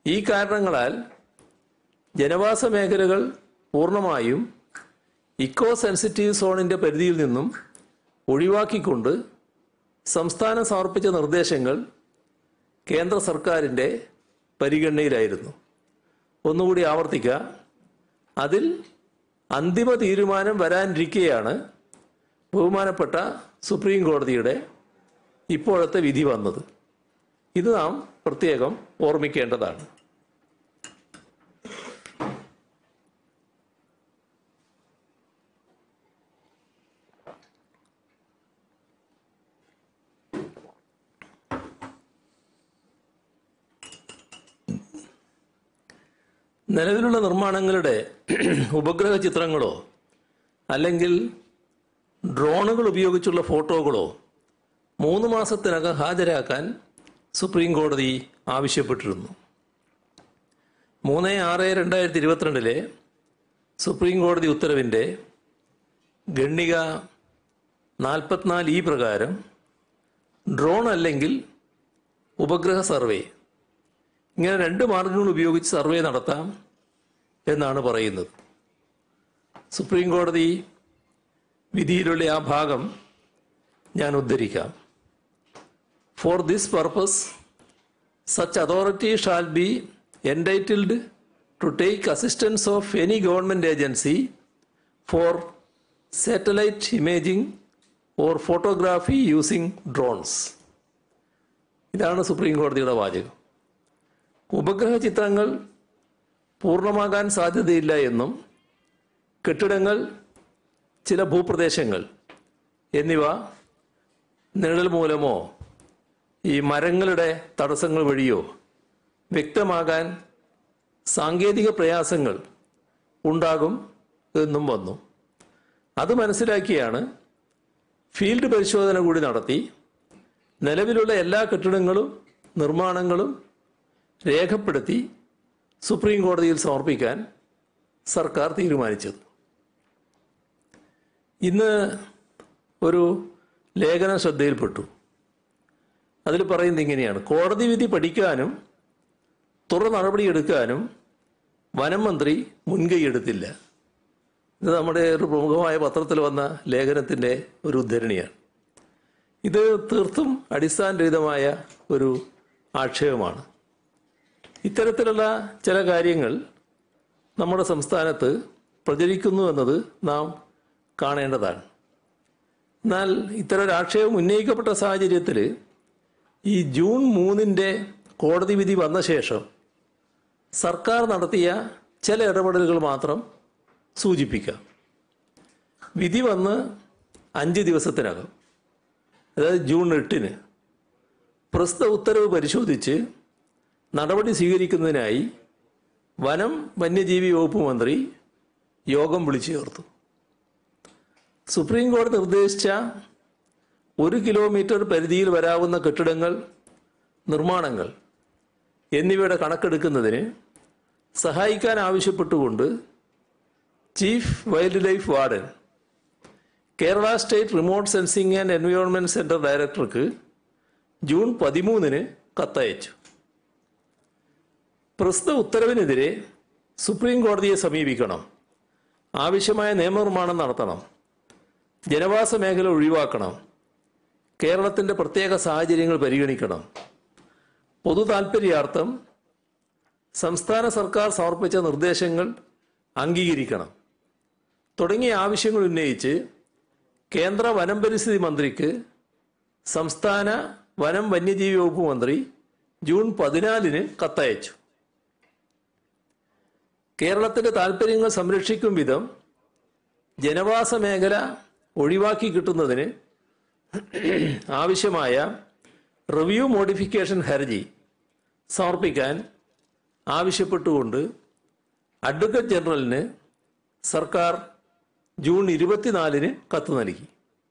ഈ കാരണങ്ങളാൽ ജനവാസ മേഖലകൾ പൂർണ്ണമായും ഇക്കോ സെൻസിറ്റീവ് സോണിൻ്റെ പരിധിയിൽ നിന്നും ഒഴിവാക്കിക്കൊണ്ട് സംസ്ഥാനം സമർപ്പിച്ച നിർദ്ദേശങ്ങൾ കേന്ദ്ര സർക്കാരിൻ്റെ പരിഗണനയിലായിരുന്നു ഒന്നുകൂടി ആവർത്തിക്കുക അതിൽ അന്തിമ തീരുമാനം വരാനിരിക്കെയാണ് ബഹുമാനപ്പെട്ട സുപ്രീം കോടതിയുടെ ഇപ്പോഴത്തെ വിധി വന്നത് ഇത് നാം പ്രത്യേകം ഓർമ്മിക്കേണ്ടതാണ് നിലവിലുള്ള നിർമ്മാണങ്ങളുടെ ഉപഗ്രഹ ചിത്രങ്ങളോ അല്ലെങ്കിൽ ഡ്രോണുകൾ ഉപയോഗിച്ചുള്ള ഫോട്ടോകളോ മൂന്ന് മാസത്തിനകം ഹാജരാക്കാൻ സുപ്രീം കോടതി ആവശ്യപ്പെട്ടിരുന്നു മൂന്ന് ആറ് രണ്ടായിരത്തി ഇരുപത്തിരണ്ടിലെ സുപ്രീം കോടതി ഉത്തരവിൻ്റെ ഗണ്ണിക നാൽപ്പത്തിനാല് ഈ പ്രകാരം ഡ്രോൺ അല്ലെങ്കിൽ ഉപഗ്രഹ സർവേ ഇങ്ങനെ രണ്ട് മാർഗങ്ങൾ ഉപയോഗിച്ച് സർവേ നടത്താം എന്നാണ് പറയുന്നത് സുപ്രീം കോടതി വിധിയിലുള്ള ആ ഭാഗം ഞാൻ ഉദ്ധരിക്കാം for this purpose such authority shall be entitled to take assistance of any government agency for satellite imaging or photography using drones ഇതാണ് സുപ്രീം കോടതിയുടെ വാചകം ഉപഗ്രഹ ചിത്രങ്ങൾ പൂർണ്ണമാകാൻ സാധ്യതയില്ല എന്നും കെട്ടിടങ്ങൾ ചില ഭൂപ്രദേശങ്ങൾ എന്നിവ നിഴൽ മൂലമോ ഈ മരങ്ങളുടെ തടസ്സങ്ങൾ വഴിയോ വ്യക്തമാകാൻ സാങ്കേതിക പ്രയാസങ്ങൾ ഉണ്ടാകും എന്നും വന്നു അത് മനസ്സിലാക്കിയാണ് ഫീൽഡ് പരിശോധന കൂടി നടത്തി നിലവിലുള്ള എല്ലാ കെട്ടിടങ്ങളും നിർമ്മാണങ്ങളും രേഖപ്പെടുത്തി സുപ്രീം കോടതിയിൽ സമർപ്പിക്കാൻ സർക്കാർ തീരുമാനിച്ചത് ഇന്ന് ഒരു ലേഖനം ശ്രദ്ധയിൽപ്പെട്ടു അതിൽ പറയുന്നത് ഇങ്ങനെയാണ് കോടതി വിധി പഠിക്കാനും തുറ നടപടിയെടുക്കാനും വനം മന്ത്രി മുൻകൈയെടുത്തില്ല ഇത് നമ്മുടെ ഒരു പ്രമുഖമായ പത്രത്തിൽ വന്ന ലേഖനത്തിൻ്റെ ഒരു ഉദ്ധരണിയാണ് ഇത് തീർത്തും അടിസ്ഥാനരഹിതമായ ഒരു ആക്ഷേപമാണ് ഇത്തരത്തിലുള്ള ചില കാര്യങ്ങൾ നമ്മുടെ സംസ്ഥാനത്ത് പ്രചരിക്കുന്നു എന്നത് നാം കാണേണ്ടതാണ് എന്നാൽ ഇത്തരം ഒരു ആക്ഷേപം ഉന്നയിക്കപ്പെട്ട സാഹചര്യത്തിൽ ഈ ജൂൺ മൂന്നിൻ്റെ കോടതി വിധി വന്ന ശേഷം സർക്കാർ നടത്തിയ ചില ഇടപെടലുകൾ മാത്രം സൂചിപ്പിക്കാം വിധി വന്ന് അഞ്ച് ദിവസത്തിനകം അതായത് ജൂൺ എട്ടിന് പ്രസ്തുത ഉത്തരവ് പരിശോധിച്ച് നടപടി സ്വീകരിക്കുന്നതിനായി വനം വന്യജീവി വകുപ്പ് മന്ത്രി യോഗം വിളിച്ചു ചേർത്തു സുപ്രീം കോടതി നിർദ്ദേശിച്ച ഒരു കിലോമീറ്റർ പരിധിയിൽ വരാവുന്ന കെട്ടിടങ്ങൾ നിർമ്മാണങ്ങൾ എന്നിവയുടെ കണക്കെടുക്കുന്നതിന് സഹായിക്കാൻ ആവശ്യപ്പെട്ടുകൊണ്ട് chief wildlife warden Kerala state remote sensing and environment centre ഡയറക്ടർക്ക് ജൂൺ പതിമൂന്നിന് കത്തയച്ചു പ്രസ്തുത ഉത്തരവിനെതിരെ സുപ്രീം കോടതിയെ സമീപിക്കണം ആവശ്യമായ നിയമനിർമ്മാണം നടത്തണം ജനവാസ മേഖല ഒഴിവാക്കണം കേരളത്തിൻ്റെ പ്രത്യേക സാഹചര്യങ്ങൾ പരിഗണിക്കണം പൊതു താൽപ്പര്യാർത്ഥം സംസ്ഥാന സർക്കാർ സമർപ്പിച്ച നിർദ്ദേശങ്ങൾ അംഗീകരിക്കണം തുടങ്ങിയ ആവശ്യങ്ങൾ ഉന്നയിച്ച് കേന്ദ്ര വനം പരിസ്ഥിതി മന്ത്രിക്ക് സംസ്ഥാന വനം വന്യജീവി വകുപ്പ് മന്ത്രി ജൂൺ പതിനാലിന് കത്തയച്ചു കേരളത്തിന്റെ താൽപ്പര്യങ്ങൾ സംരക്ഷിക്കും വിധം ജനവാസ മേഖല ഒഴിവാക്കി കിട്ടുന്നതിന് ആവശ്യമായ റിവ്യൂ മോഡിഫിക്കേഷൻ ഹർജി സമർപ്പിക്കാൻ ആവശ്യപ്പെട്ടുകൊണ്ട് അഡ്വക്കേറ്റ് ജനറലിന് സർക്കാർ ജൂൺ ഇരുപത്തിനാലിന് കത്ത് നൽകി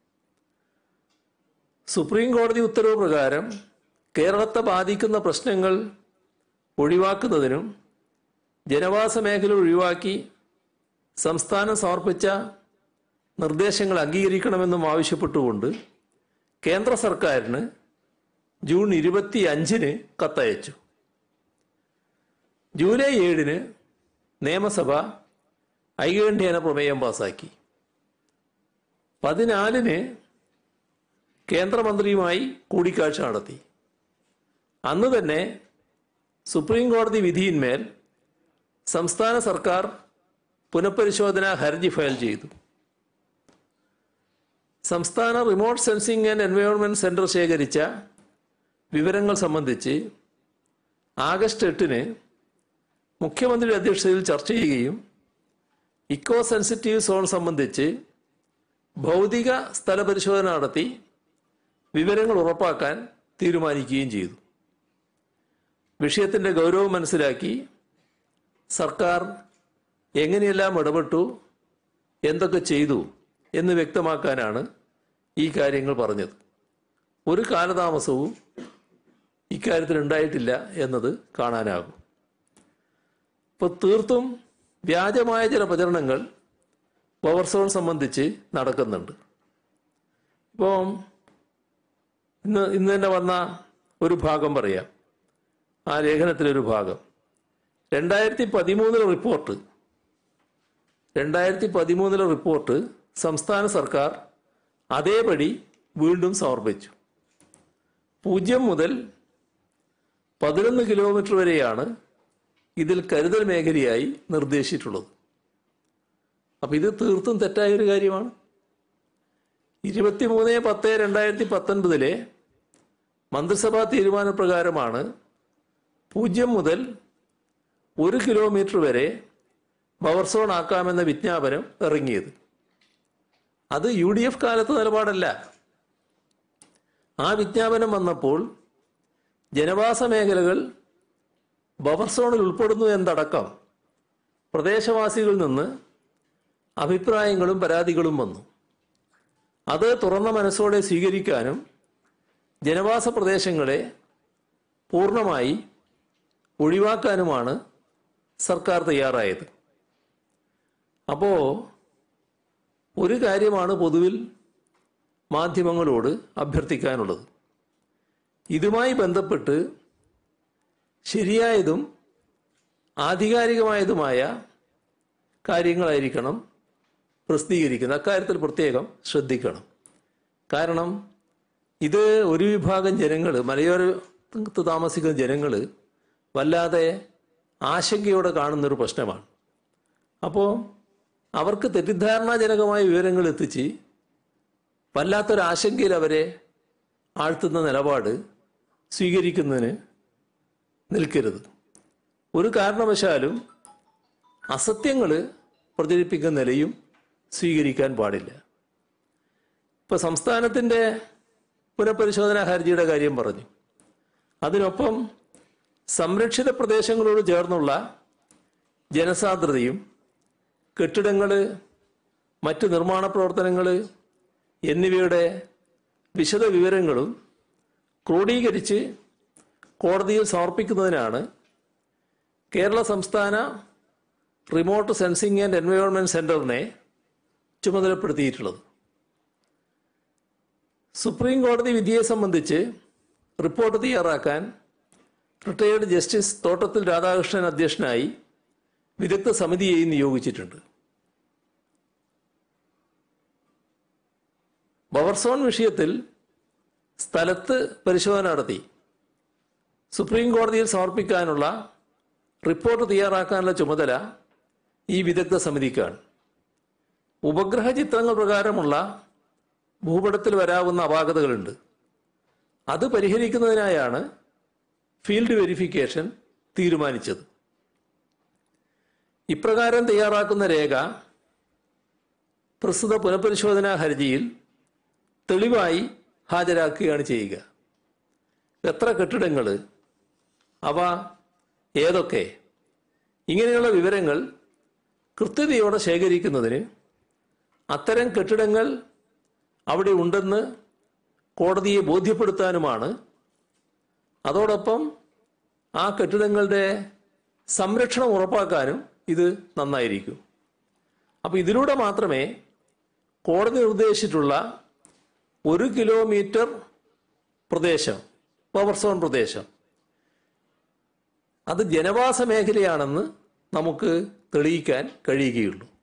സുപ്രീം കോടതി ഉത്തരവ് പ്രകാരം കേരളത്തെ ബാധിക്കുന്ന പ്രശ്നങ്ങൾ ഒഴിവാക്കുന്നതിനും ജനവാസ മേഖല ഒഴിവാക്കി സംസ്ഥാനം സമർപ്പിച്ച നിർദ്ദേശങ്ങൾ അംഗീകരിക്കണമെന്നും ആവശ്യപ്പെട്ടുകൊണ്ട് കേന്ദ്ര സർക്കാരിന് ജൂൺ ഇരുപത്തി അഞ്ചിന് കത്തയച്ചു ജൂലൈ ഏഴിന് നിയമസഭ ഐകകണ്ഠ്യേന പ്രമേയം പാസാക്കി പതിനാലിന് കേന്ദ്രമന്ത്രിയുമായി കൂടിക്കാഴ്ച നടത്തി അന്ന് തന്നെ സുപ്രീം കോടതി വിധിയിന്മേൽ സംസ്ഥാന സർക്കാർ പുനഃപരിശോധനാ ഹർജി ഫയൽ ചെയ്തു സംസ്ഥാന remote sensing and environment centre ശേഖരിച്ച വിവരങ്ങൾ സംബന്ധിച്ച് ആഗസ്റ്റ് എട്ടിന് മുഖ്യമന്ത്രിയുടെ അധ്യക്ഷതയിൽ ചർച്ച ചെയ്യുകയും ഇക്കോ സെൻസിറ്റീവ് സോൺ സംബന്ധിച്ച് ഭൗതിക സ്ഥലപരിശോധന നടത്തി വിവരങ്ങൾ ഉറപ്പാക്കാൻ തീരുമാനിക്കുകയും ചെയ്തു വിഷയത്തിന്റെ ഗൗരവം മനസ്സിലാക്കി സർക്കാർ എങ്ങനെയെല്ലാം ഇടപെട്ടു എന്തൊക്കെ ചെയ്തു എന്ന് വ്യക്തമാക്കാനാണ് ഈ കാര്യങ്ങൾ പറഞ്ഞത് ഒരു കാലതാമസവും ഇക്കാര്യത്തിൽ ഉണ്ടായിട്ടില്ല എന്നത് കാണാനാകും ഇപ്പോൾ തീർത്തും വ്യാജമായ ചില പ്രചരണങ്ങൾ പവർ സോൺ സംബന്ധിച്ച് നടക്കുന്നുണ്ട് ഇപ്പോൾ ഇന്ന് ഇന്ന് തന്നെ വന്ന ഒരു ഭാഗം പറയാം ആ ലേഖനത്തിലൊരു ഭാഗം രണ്ടായിരത്തി പതിമൂന്നിലെ റിപ്പോർട്ട് രണ്ടായിരത്തി പതിമൂന്നിലെ റിപ്പോർട്ട് സംസ്ഥാന സർക്കാർ അതേപടി വീണ്ടും സമർപ്പിച്ചു പൂജ്യം മുതൽ പതിനൊന്ന് കിലോമീറ്റർ വരെയാണ് ഇതിൽ കരുതൽ മേഖലയായി നിർദ്ദേശിച്ചിട്ടുള്ളത് അപ്പം ഇത് തീർത്തും തെറ്റായ ഒരു കാര്യമാണ് ഇരുപത്തിമൂന്ന് പത്ത് രണ്ടായിരത്തി പത്തൊൻപതിലെ മന്ത്രിസഭാ തീരുമാനപ്രകാരമാണ് പൂജ്യം മുതൽ ഒരു കിലോമീറ്റർ വരെ ബവർ സോൺ ആക്കാമെന്ന വിജ്ഞാപനം ഇറങ്ങിയത് അത് യു ഡി എഫ് കാലത്ത് നിലപാടല്ല ആ വിജ്ഞാപനം വന്നപ്പോൾ ജനവാസ മേഖലകൾ ബഫർ സോണിൽ ഉൾപ്പെടുന്നു എന്നടക്കം പ്രദേശവാസികളിൽ നിന്ന് അഭിപ്രായങ്ങളും പരാതികളും വന്നു അത് തുറന്ന മനസ്സോടെ സ്വീകരിക്കാനും ജനവാസ പ്രദേശങ്ങളെ പൂർണ്ണമായി ഒഴിവാക്കാനുമാണ് സർക്കാർ തയ്യാറായത് അപ്പോൾ ഒരു കാര്യമാണ് പൊതുവിൽ മാധ്യമങ്ങളോട് അഭ്യർത്ഥിക്കാനുള്ളത് ഇതുമായി ബന്ധപ്പെട്ട് ശരിയായതും ആധികാരികമായതുമായ കാര്യങ്ങളായിരിക്കണം പ്രസിദ്ധീകരിക്കുന്നത് അക്കാര്യത്തിൽ പ്രത്യേകം ശ്രദ്ധിക്കണം കാരണം ഇത് ഒരു വിഭാഗം ജനങ്ങൾ മലയോരത്ത് താമസിക്കുന്ന ജനങ്ങൾ വല്ലാതെ ആശങ്കയോടെ കാണുന്നൊരു പ്രശ്നമാണ് അപ്പോൾ അവർക്ക് തെറ്റിദ്ധാരണാജനകമായ വിവരങ്ങൾ എത്തിച്ച് വല്ലാത്തൊരു ആശങ്കയിൽ അവരെ ആഴ്ത്തുന്ന നിലപാട് സ്വീകരിക്കുന്നതിന് നിൽക്കരുത് ഒരു കാരണവശാലും അസത്യങ്ങൾ പ്രചരിപ്പിക്കുന്ന നിലയും സ്വീകരിക്കാൻ പാടില്ല ഇപ്പോൾ സംസ്ഥാനത്തിൻ്റെ പുനഃപരിശോധനാ ഹർജിയുടെ കാര്യം പറഞ്ഞു അതിനൊപ്പം സംരക്ഷിത പ്രദേശങ്ങളോട് ചേർന്നുള്ള ജനസാന്ദ്രതയും കെട്ടിടങ്ങൾ മറ്റ് നിർമ്മാണ പ്രവർത്തനങ്ങൾ എന്നിവയുടെ വിശദ വിവരങ്ങളും ക്രോഡീകരിച്ച് കോടതിയിൽ സമർപ്പിക്കുന്നതിനാണ് കേരള സംസ്ഥാന റിമോട്ട് സെൻസിംഗ് ആൻഡ് എൻവയോൺമെൻറ്റ് സെൻറ്ററിനെ ചുമതലപ്പെടുത്തിയിട്ടുള്ളത് സുപ്രീം കോടതി വിധിയെ സംബന്ധിച്ച് റിപ്പോർട്ട് തയ്യാറാക്കാൻ റിട്ടയേർഡ് ജസ്റ്റിസ് തോട്ടത്തിൽ രാധാകൃഷ്ണൻ അധ്യക്ഷനായി വിദഗ്ധ സമിതിയെയും നിയോഗിച്ചിട്ടുണ്ട് ബവർസോൺ വിഷയത്തിൽ സ്ഥലത്ത് പരിശോധന നടത്തി സുപ്രീം കോടതിയിൽ സമർപ്പിക്കാനുള്ള റിപ്പോർട്ട് തയ്യാറാക്കാനുള്ള ചുമതല ഈ വിദഗ്ധ സമിതിക്കാണ് ഉപഗ്രഹ ചിത്രങ്ങൾ പ്രകാരമുള്ള ഭൂപടത്തിൽ വരാവുന്ന അപാകതകളുണ്ട് അത് പരിഹരിക്കുന്നതിനായാണ് ഫീൽഡ് വെരിഫിക്കേഷൻ തീരുമാനിച്ചത് ഇപ്രകാരം തയ്യാറാക്കുന്ന രേഖ പ്രസ്തുത പുനഃപരിശോധനാ ഹർജിയിൽ തെളിവായി ഹാജരാക്കുകയാണ് ചെയ്യുക എത്ര കെട്ടിടങ്ങൾ അവ ഏതൊക്കെ ഇങ്ങനെയുള്ള വിവരങ്ങൾ കൃത്യതയോടെ ശേഖരിക്കുന്നതിന് അത്തരം കെട്ടിടങ്ങൾ അവിടെ ഉണ്ടെന്ന് കോടതിയെ ബോധ്യപ്പെടുത്താനുമാണ് അതോടൊപ്പം ആ കെട്ടിടങ്ങളുടെ സംരക്ഷണം ഉറപ്പാക്കാനും ഇത് നന്നായിരിക്കും അപ്പോൾ ഇതിലൂടെ മാത്രമേ കോടതി നിർദ്ദേശിച്ചിട്ടുള്ള ഒരു കിലോമീറ്റർ പ്രദേശം പവർ സോൺ പ്രദേശം അത് ജനവാസ മേഖലയാണെന്ന് നമുക്ക് തെളിയിക്കാൻ കഴിയുകയുള്ളൂ